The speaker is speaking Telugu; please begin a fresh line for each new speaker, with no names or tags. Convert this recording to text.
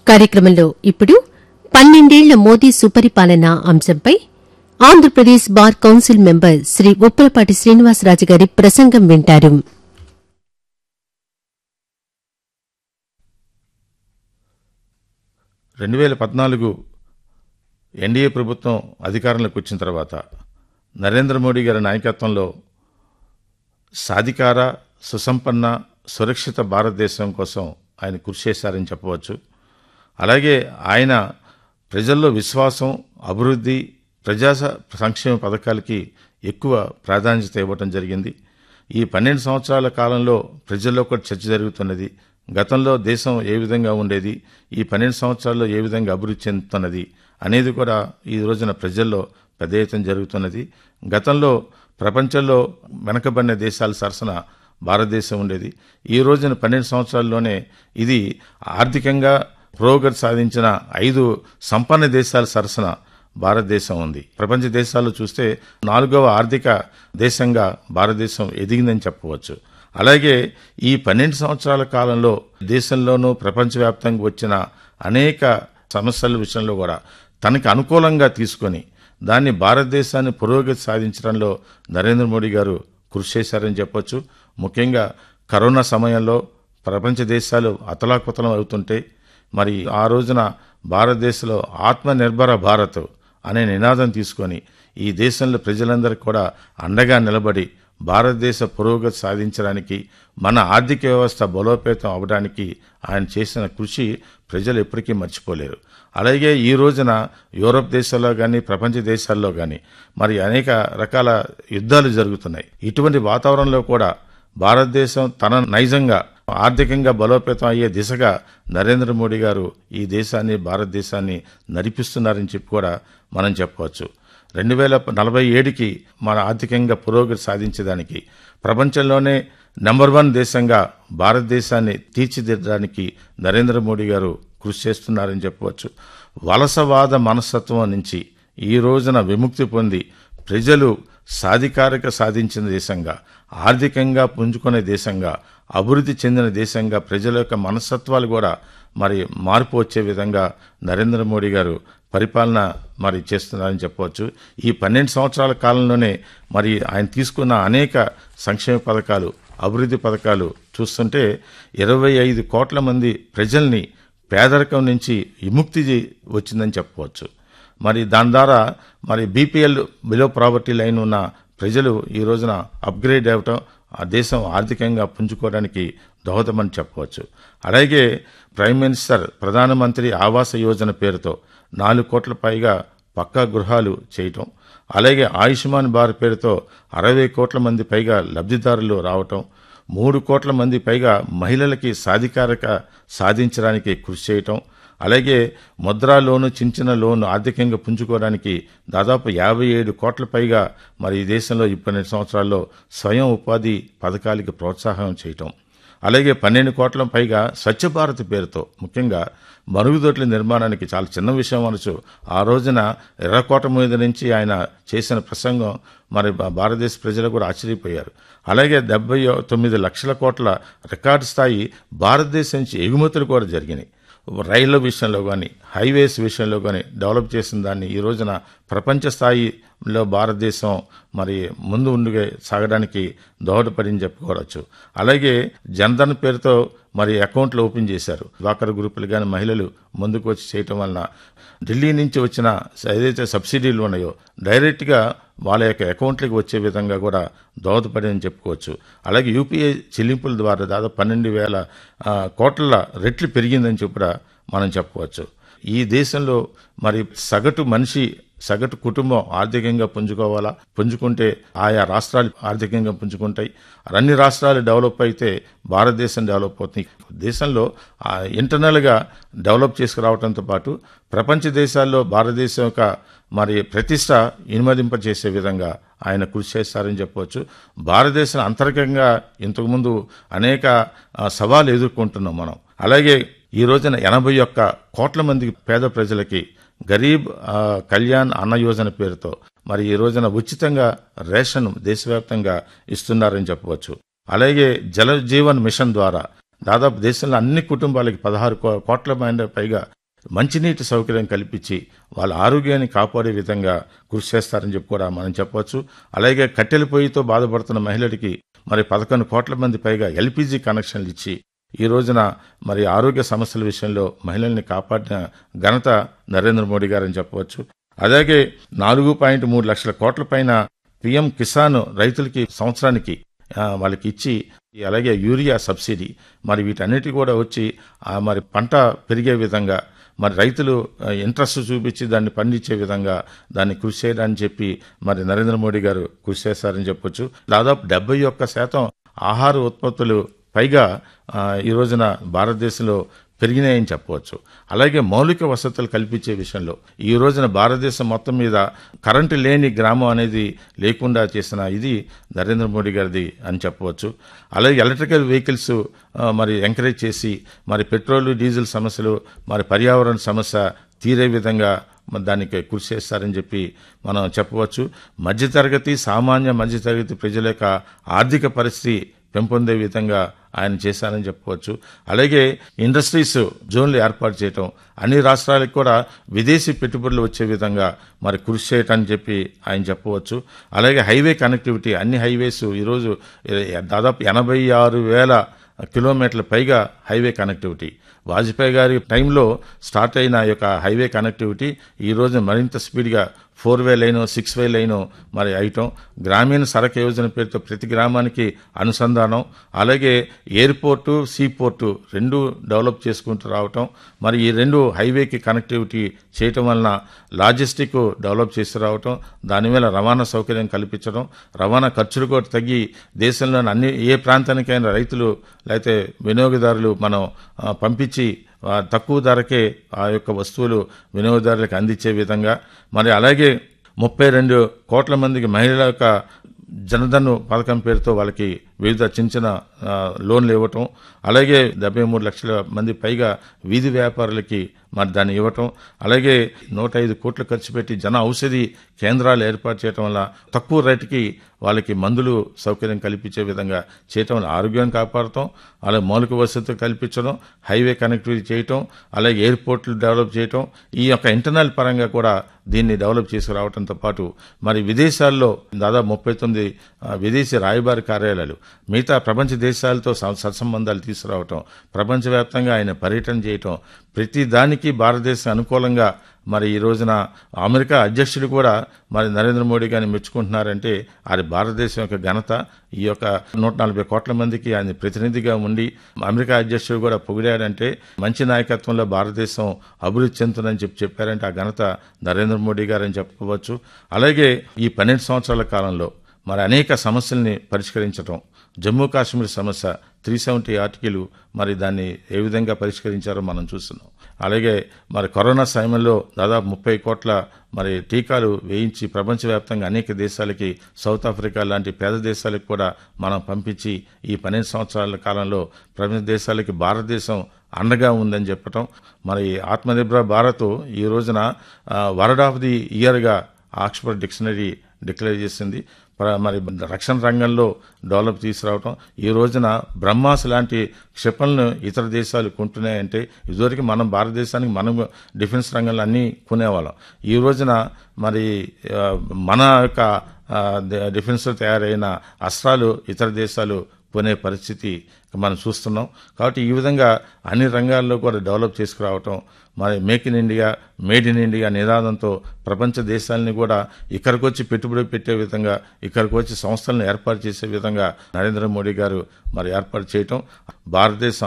కార్యక్రమంలో ఇప్పుడు పన్నెండేళ్ల మోదీ సుపరిపాలన అంశంపై Andhra Pradesh bar council member Shri Uppalapati Srinivasaraju గారి ప్రసంగం వింటారు
రెండు వేల పద్నాలుగు ఎన్డీఏ ప్రభుత్వం అధికారంలోకి వచ్చిన తర్వాత నరేంద్ర మోడీ గారి నాయకత్వంలో సాధికార సుసంపన్న సురక్షిత భారతదేశం కోసం ఆయన కృషి చేశారని చెప్పవచ్చు అలాగే ఆయన ప్రజల్లో విశ్వాసం అభివృద్ధి ప్రజా స- సంక్షేమ పథకాలకి ఎక్కువ ప్రాధాన్యత ఇవ్వటం జరిగింది ఈ పన్నెండు సంవత్సరాల కాలంలో ప్రజల్లో కూడా చర్చ జరుగుతున్నది గతంలో దేశం ఏ విధంగా ఉండేది ఈ పన్నెండు సంవత్సరాల్లో ఏ విధంగా అభివృద్ధి చెందుతున్నది అనేది కూడా ఈ రోజున ప్రజల్లో పెద్ద ఎత్తున జరుగుతున్నది గతంలో ప్రపంచంలో వెనకబడిన దేశాల సరసన భారతదేశం ఉండేది ఈ రోజున పన్నెండు సంవత్సరాల్లోనే ఇది ఆర్థికంగా పురోగతి సాధించిన ఐదు సంపన్న దేశాల సరసన భారతదేశం ఉంది ప్రపంచ దేశాల్లో చూస్తే నాలుగవ ఆర్థిక దేశంగా భారతదేశం ఎదిగిందని చెప్పవచ్చు అలాగే ఈ పన్నెండు సంవత్సరాల కాలంలో దేశంలోనూ ప్రపంచవ్యాప్తంగా వచ్చిన అనేక సమస్యల విషయంలో కూడా తనకి అనుకూలంగా తీసుకొని దాన్ని భారతదేశాన్ని పురోగతి సాధించడంలో నరేంద్ర మోడీ గారు కృషి చేశారని చెప్పొచ్చు ముఖ్యంగా కరోనా సమయంలో ప్రపంచ దేశాలు అతలాకుతలం అవుతుంటే మరి ఆ రోజున భారతదేశంలో ఆత్మనిర్భర భారత్ అనే నినాదం తీసుకొని ఈ దేశంలో ప్రజలందరికీ కూడా అండగా నిలబడి భారతదేశ పురోగతి సాధించడానికి మన ఆర్థిక వ్యవస్థ బలోపేతం అవడానికి ఆయన చేసిన కృషి ప్రజలు ఎప్పటికీ మర్చిపోలేరు అలాగే ఈ రోజున యూరప్ దేశాల్లో కానీ ప్రపంచ దేశాల్లో కానీ మరి అనేక రకాల యుద్ధాలు జరుగుతున్నాయి ఇటువంటి వాతావరణంలో కూడా భారతదేశం తన నైజంగా ఆర్థికంగా బలోపేతం అయ్యే దిశగా నరేంద్ర మోడీ గారు ఈ దేశాన్ని భారతదేశాన్ని నడిపిస్తున్నారని చెప్పి కూడా మనం చెప్పవచ్చు రెండు వేల నలభై ఏడుకి మన ఆర్థికంగా పురోగతి సాధించడానికి ప్రపంచంలోనే నెంబర్ వన్ దేశంగా భారతదేశాన్ని తీర్చిదిద్దడానికి నరేంద్ర మోడీ గారు కృషి చేస్తున్నారని చెప్పవచ్చు వలసవాద మనస్తత్వం నుంచి ఈ రోజున విముక్తి పొంది ప్రజలు సాధికారిక సాధించిన దేశంగా ఆర్థికంగా పుంజుకునే దేశంగా అభివృద్ధి చెందిన దేశంగా ప్రజల యొక్క మనస్తత్వాలు కూడా మరి మార్పు వచ్చే విధంగా నరేంద్ర మోడీ గారు పరిపాలన మరి చేస్తున్నారని చెప్పవచ్చు ఈ పన్నెండు సంవత్సరాల కాలంలోనే మరి ఆయన తీసుకున్న అనేక సంక్షేమ పథకాలు అభివృద్ధి పథకాలు చూస్తుంటే ఇరవై ఐదు కోట్ల మంది ప్రజల్ని పేదరికం నుంచి విముక్తి చే- వచ్చిందని చెప్పవచ్చు మరి దాని ద్వారా మరి బీపీఎల్ బిలో ప్రాపర్టీ లైన్ ఉన్న ప్రజలు ఈ రోజున అప్గ్రేడ్ అవ్వటం ఆ దేశం ఆర్థికంగా పుంజుకోవడానికి దోహదమని చెప్పవచ్చు అలాగే ప్రైమ్ మినిస్టర్ ప్రధానమంత్రి ఆవాస యోజన పేరుతో నాలుగు కోట్ల పైగా పక్కా గృహాలు చేయటం అలాగే ఆయుష్మాన్ భారత్ పేరుతో అరవై కోట్ల మంది పైగా లబ్ధిదారులు రావటం మూడు కోట్ల మంది పైగా మహిళలకి సాధికారక సాధించడానికి కృషి చేయటం అలాగే ముద్రా లోను చిన్న చిన్న లోను ఆర్థికంగా పుంజుకోవడానికి దాదాపు యాభై ఏడు కోట్ల పైగా మరి ఈ దేశంలో ఈ పన్నెండు సంవత్సరాల్లో స్వయం ఉపాధి పథకాలకి ప్రోత్సాహం చేయటం అలాగే పన్నెండు కోట్ల పైగా స్వచ్ఛ భారత్ పేరుతో ముఖ్యంగా మరుగుదొడ్ల నిర్మాణానికి చాలా చిన్న విషయం అనొచ్చు ఆ రోజున ఎర్రకోట మీద నుంచి ఆయన చేసిన ప్రసంగం మరి భా- భారతదేశ ప్రజలు కూడా ఆశ్చర్యపోయారు అలాగే డెబ్బై తొమ్మిది లక్షల కోట్ల రికార్డు స్థాయి భారతదేశం నుంచి ఎగుమతులు కూడా జరిగినాయి రైళ్ల విషయంలో కానీ హైవేస్ విషయంలో కానీ డెవలప్ చేసిన దాన్ని ఈ రోజున ప్రపంచ స్థాయిలో భారతదేశం మరి ముందు ఉండుగా సాగడానికి దోహదపడింది చెప్పుకోవచ్చు అలాగే జన్ధన్ పేరుతో మరి అకౌంట్లు ఓపెన్ చేశారు డ్వాకర్ గ్రూపులు కానీ మహిళలు ముందుకు వచ్చి చేయటం వలన ఢిల్లీ నుంచి వచ్చిన ఏదైతే సబ్సిడీలు ఉన్నాయో డైరెక్ట్గా వాళ్ళ యొక్క అకౌంట్లకు వచ్చే విధంగా కూడా దోహదపడిందని చెప్పుకోవచ్చు అలాగే యూపీఐ చెల్లింపుల ద్వారా దాదాపు పన్నెండు వేల ఆ, కోట్ల రెట్లు పెరిగిందని చెప్పి కూడా మనం చెప్పవచ్చు ఈ దేశంలో మరి సగటు మనిషి సగటు కుటుంబం ఆర్థికంగా పుంజుకోవాలా పుంజుకుంటే ఆయా రాష్ట్రాలు ఆర్థికంగా పుంజుకుంటాయి అన్ని రాష్ట్రాలు డెవలప్ అయితే భారతదేశం డెవలప్ అవుతుంది దేశంలో ఆ, ఇంటర్నల్గా డెవలప్ చేసుకురావడంతో పాటు ప్రపంచ దేశాల్లో భారతదేశం యొక్క మరి ప్రతిష్ట ఇనుమదింప చేసే విధంగా ఆయన కృషి చేస్తారని చెప్పవచ్చు భారతదేశం అంతర్గతంగా ఇంతకుముందు అనేక ఆ, సవాలు ఎదుర్కొంటున్నాం మనం అలాగే ఈ రోజున ఎనభై ఒక్క కోట్ల మంది పేద ప్రజలకి గరీబ్ ఆ, కళ్యాణ్ అన్న యోజన పేరుతో మరి ఈ రోజున ఉచితంగా రేషన్ దేశవ్యాప్తంగా ఇస్తున్నారని చెప్పవచ్చు అలాగే జల జీవన్ మిషన్ ద్వారా దాదాపు దేశంలో అన్ని కుటుంబాలకి పదహారు కో- కోట్ల మంది పైగా మంచినీటి సౌకర్యం కల్పించి వాళ్ళ ఆరోగ్యాన్ని కాపాడే విధంగా కృషి చేస్తారని చెప్పి కూడా మనం చెప్పవచ్చు అలాగే కట్టెల పొయ్యితో బాధపడుతున్న మహిళలకి మరి పదకొండు కోట్ల మంది పైగా ఎల్పిజి కనెక్షన్లు ఇచ్చి ఈ రోజున మరి ఆరోగ్య సమస్యల విషయంలో మహిళల్ని కాపాడిన ఘనత నరేంద్ర మోడీ గారని చెప్పవచ్చు అలాగే నాలుగు పాయింట్ మూడు లక్షల కోట్ల పైన పిఎం కిసాన్ రైతులకి సంవత్సరానికి ఆ, వాళ్ళకి ఇచ్చి ఈ అలాగే యూరియా సబ్సిడీ మరి వీటన్నిటి కూడా వచ్చి ఆ, మరి పంట పెరిగే విధంగా మరి రైతులు ఆ, ఇంట్రెస్ట్ చూపించి దాన్ని పండించే విధంగా దాన్ని కృషి చేయడానికి చెప్పి మరి నరేంద్ర మోడీ గారు కృషి చేస్తారని చెప్పొచ్చు దాదాపు డెబ్బై ఒక్క శాతం ఆహార ఉత్పత్తులు పైగా ఆ, ఈ రోజున భారతదేశంలో పెరిగినాయని చెప్పవచ్చు అలాగే మౌలిక వసతులు కల్పించే విషయంలో ఈ రోజున భారతదేశం మొత్తం మీద కరెంటు లేని గ్రామం అనేది లేకుండా చేసిన ఇది నరేంద్ర మోడీ గారిది అని చెప్పవచ్చు అలాగే ఎలక్ట్రికల్ వెహికల్స్ ఆ, మరి ఎంకరేజ్ చేసి మరి పెట్రోల్ డీజిల్ సమస్యలు మరి పర్యావరణ సమస్య తీరే విధంగా మరి దానికి కృషి చేస్తారని చెప్పి మనం చెప్పవచ్చు మధ్యతరగతి సామాన్య మధ్యతరగతి ప్రజల యొక్క ఆర్థిక పరిస్థితి పెంపొందే విధంగా ఆయన చేశారని చెప్పవచ్చు అలాగే ఇండస్ట్రీస్ జోన్లు ఏర్పాటు చేయటం అన్ని రాష్ట్రాలకు కూడా విదేశీ పెట్టుబడులు వచ్చే విధంగా మరి కృషి చేయటం చెప్పి ఆయన చెప్పవచ్చు అలాగే హైవే కనెక్టివిటీ అన్ని హైవేస్ ఈరోజు ఏ- దాదాపు ఎనభై ఆరు వేల కిలోమీటర్ల పైగా హైవే కనెక్టివిటీ వాజ్పేయి గారి టైంలో స్టార్ట్ అయిన ఈ యొక్క హైవే కనెక్టివిటీ ఈ రోజు మరింత స్పీడ్గా four way line six way line మరి అయటం గ్రామీణ సడక్ యోజన పేరుతో ప్రతి గ్రామానికి అనుసంధానం అలాగే ఎయిర్పోర్టు సీపోర్టు రెండు డెవలప్ చేసుకుంటూ రావటం మరి ఈ రెండు హైవేకి కనెక్టివిటీ చేయటం వలన లాజిస్టిక్ డెవలప్ చేసి రావటం దానివల్ల రవాణా సౌకర్యం కల్పించడం రవాణా ఖర్చులు కూడా తగ్గి దేశంలోని అన్ని ఏ ప్రాంతానికైనా రైతులు లేకపోతే వినియోగదారులు మనం ఆ, పంపించి ఆ, తక్కువ ధరకే ఆ యొక్క వస్తువులు వినియోగదారులకు అందించే విధంగా మరి అలాగే ముప్పై రెండు కోట్ల మందికి మహిళల యొక్క జనధన్ పథకం పేరుతో వాళ్ళకి వివిధ చిన్న చిన్న ఆ, లోన్లు ఇవ్వటం అలాగే డెబ్బై మూడు లక్షల మంది పైగా వీధి వ్యాపారులకి మరి దాన్ని ఇవ్వటం అలాగే నూట ఐదు కోట్లు ఖర్చు పెట్టి జన ఔషధి కేంద్రాలు ఏర్పాటు చేయటం వల్ల తక్కువ రేటుకి వాళ్ళకి మందులు సౌకర్యం కల్పించే విధంగా చేయటం వల్ల ఆరోగ్యాన్ని కాపాడటం అలాగే మౌలిక వసతులు కల్పించడం హైవే కనెక్టివిటీ చేయటం అలాగే ఎయిర్పోర్ట్లు డెవలప్ చేయటం ఈ యొక్క ఇంటర్నల్ పరంగా కూడా దీన్ని డెవలప్ చేసుకురావడంతో పాటు మరి విదేశాల్లో దాదాపు ముప్పై తొమ్మిది ఆ, విదేశీ రాయబారి కార్యాలయాలు మిగతా ప్రపంచ దేశాలతో స- సత్సంబంధాలు తీసుకురావటం ప్రపంచవ్యాప్తంగా ఆయన పర్యటన చేయటం ప్రతి దానికి భారతదేశం అనుకూలంగా మరి ఈ రోజున అమెరికా అధ్యక్షుడు కూడా మరి నరేంద్ర మోడీ గారిని మెచ్చుకుంటున్నారంటే అది భారతదేశం యొక్క ఘనత ఈ యొక్క నూట నలభై కోట్ల మందికి ఆయన ప్రతినిధిగా ఉండి అమెరికా అధ్యక్షుడు కూడా పొగిడాడంటే మంచి నాయకత్వంలో భారతదేశం అభివృద్ధి చెందుతుందని చెప్పి చెప్పారంటే ఆ ఘనత నరేంద్ర మోడీ గారని చెప్పవచ్చు అలాగే ఈ పన్నెండు సంవత్సరాల కాలంలో మరి అనేక సమస్యల్ని పరిష్కరించడం జమ్మూ కాశ్మీర్ సమస్య త్రీ సెవెంటీ ఆర్టికల్ మరి దాన్ని ఏ విధంగా పరిష్కరించారో మనం చూస్తున్నాం అలాగే మరి కరోనా సమయంలో దాదాపు ముప్పై కోట్ల మరి టీకాలు వేయించి ప్రపంచవ్యాప్తంగా అనేక దేశాలకి సౌత్ ఆఫ్రికా లాంటి పేద దేశాలకు కూడా మనం పంపించి ఈ పన్నెండు సంవత్సరాల కాలంలో ప్రపంచ దేశాలకి భారతదేశం అండగా ఉందని చెప్పటం మరి ఆత్మనిర్భర్ భారత్ ఈ రోజున వర్డ్ ఆఫ్ ది ఇయర్గా ఆక్స్ఫర్డ్ డిక్షనరీ డిక్లేర్ చేసింది ప్ర- మరి రక్షణ రంగంలో డెవలప్ తీసుకురావటం ఈ రోజున బ్రహ్మాస్ లాంటి క్షిపణులను ఇతర దేశాలు కొంటున్నాయంటే ఇదివరకు మనం భారతదేశానికి మనం డిఫెన్స్ రంగంలో అన్నీ కొనేవాళ్ళం ఈ రోజున మరి ఆ, మన యొక్క ఆ, డి- డిఫెన్స్లో తయారైన అస్త్రాలు ఇతర దేశాలు కొనే పరిస్థితి మనం చూస్తున్నాం కాబట్టి ఈ విధంగా అన్ని రంగాల్లో కూడా డెవలప్ చేసుకురావటం మరి make in India made in India నినాదంతో ప్రపంచ దేశాలని కూడా ఇక్కడికి వచ్చి పెట్టుబడి పెట్టే విధంగా ఇక్కడికి వచ్చి సంస్థలను ఏర్పాటు చేసే విధంగా నరేంద్ర మోడీ గారు మరి ఏర్పాటు చేయటం భారతదేశం